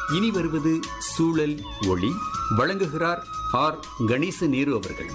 இனி வருவது சூழல் ஒளி வழங்குகிறார் ஆர் கணேச நேரு அவர்கள்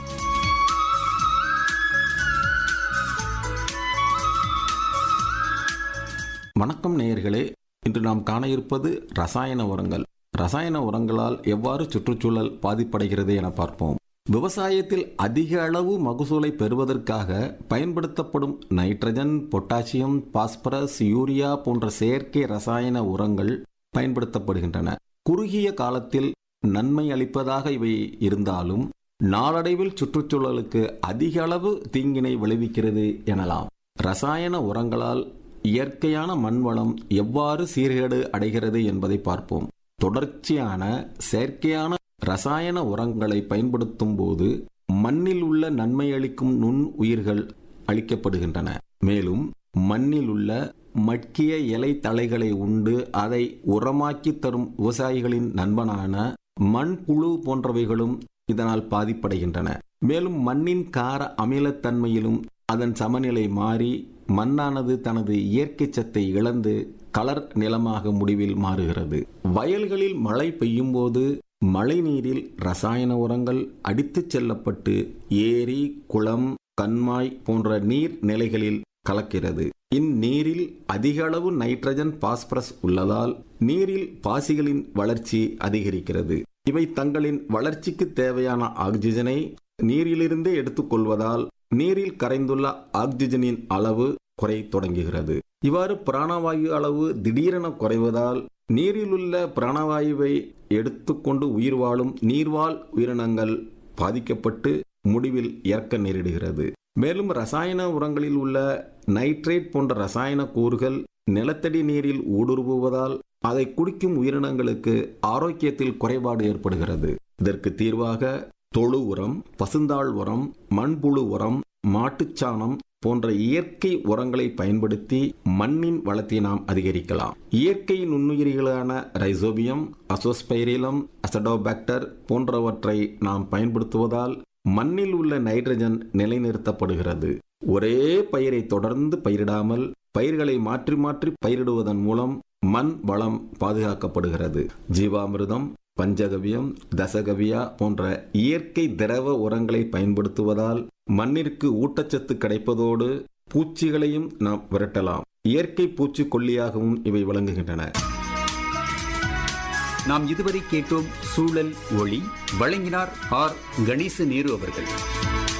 வணக்கம் நேயர்களே இன்று நாம் காண இருப்பது ரசாயன உரங்கள் ரசாயன உரங்களால் எவ்வாறு சுற்றுச்சூழல் பாதிப்படைகிறது என பார்ப்போம் விவசாயத்தில் அதிக அளவு மகசூலை பெறுவதற்காக பயன்படுத்தப்படும் நைட்ரஜன் பொட்டாசியம் பாஸ்பரஸ் யூரியா போன்ற செயற்கை ரசாயன உரங்கள் பயன்படுத்தப்படுகின்றன குறுகிய காலத்தில் நன்மை அளிப்பதாக இவை இருந்தாலும் நாளடைவில் சுற்றுச்சூழலுக்கு அதிக அளவு தீங்கினை விளைவிக்கிறது எனலாம் ரசாயன உரங்களால் இயற்கையான மண்வளம் எவ்வாறு சீர்கேடு அடைகிறது என்பதை பார்ப்போம் தொடர்ச்சியான செயற்கையான ரசாயன உரங்களை பயன்படுத்தும் போது மண்ணில் உள்ள நன்மை அளிக்கும் நுண் உயிர்கள் அளிக்கப்படுகின்றன மேலும் மண்ணில் உள்ள மட்கிய இலை தழைகளை உண்டு அதை உரமாக்கி தரும் விவசாயிகளின் நண்பனான மண்புழு போன்றவைகளும் இதனால் பாதிப்படைகின்றன மேலும் மண்ணின் கார அமிலத்தன்மையிலும் அதன் சமநிலை மாறி மண்ணானது தனது இயற்கை சத்தை இழந்து கலர் நிலமாக முடிவில் மாறுகிறது வயல்களில் மழை பெய்யும் போது மழை நீரில் ரசாயன உரங்கள் அடித்துச் செல்லப்பட்டு ஏரி குளம் கண்மாய் போன்ற நீர் நிலைகளில் கலக்கிறது இந்நீரில் அதிக அளவு நைட்ரஜன் பாஸ்பரஸ் உள்ளதால் நீரில் பாசிகளின் வளர்ச்சி அதிகரிக்கிறது இவை தங்களின் வளர்ச்சிக்கு தேவையான ஆக்சிஜனை நீரிலிருந்தே எடுத்துக்கொள்வதால் நீரில் கரைந்துள்ள ஆக்சிஜனின் அளவு குறை தொடங்குகிறது இவ்வாறு பிராணவாயு அளவு திடீரென குறைவதால் நீரிலுள்ள பிராணவாயுவை எடுத்துக்கொண்டு உயிர் வாழும் நீர்வாழ் உயிரினங்கள் பாதிக்கப்பட்டு முடிவில் இறக்க நேரிடுகிறது மேலும் ரசாயன உரங்களில் உள்ள நைட்ரேட் போன்ற ரசாயன கூறுகள் நிலத்தடி நீரில் ஊடுருவுவதால் அதை குடிக்கும் உயிரினங்களுக்கு ஆரோக்கியத்தில் குறைபாடு ஏற்படுகிறது இதற்கு தீர்வாக தொழு உரம் பசுந்தாள் உரம் மண்புழு உரம் மாட்டுச்சாணம் போன்ற இயற்கை உரங்களை பயன்படுத்தி மண்ணின் வளத்தை நாம் அதிகரிக்கலாம் இயற்கை நுண்ணுயிரிகளான ரைசோபியம் அசோஸ்பைரிலம் அசடோபாக்டர் போன்றவற்றை நாம் பயன்படுத்துவதால் மண்ணில் உள்ள நைட்ரஜன் நிலைநிறுத்தப்படுகிறது ஒரே பயிரை தொடர்ந்து பயிரிடாமல் பயிர்களை மாற்றி மாற்றி பயிரிடுவதன் மூலம் மண் வளம் பாதுகாக்கப்படுகிறது ஜீவாமிர்தம் பஞ்சகவியம் தசகவியா போன்ற இயற்கை திரவ உரங்களை பயன்படுத்துவதால் மண்ணிற்கு ஊட்டச்சத்து கிடைப்பதோடு பூச்சிகளையும் நாம் விரட்டலாம் இயற்கை பூச்சிக்கொல்லியாகவும் இவை விளங்குகின்றன நாம் இதுவரை கேட்டோம் சூழல் ஒளி வழங்கினார் ஆர் கணேச நேரு அவர்கள்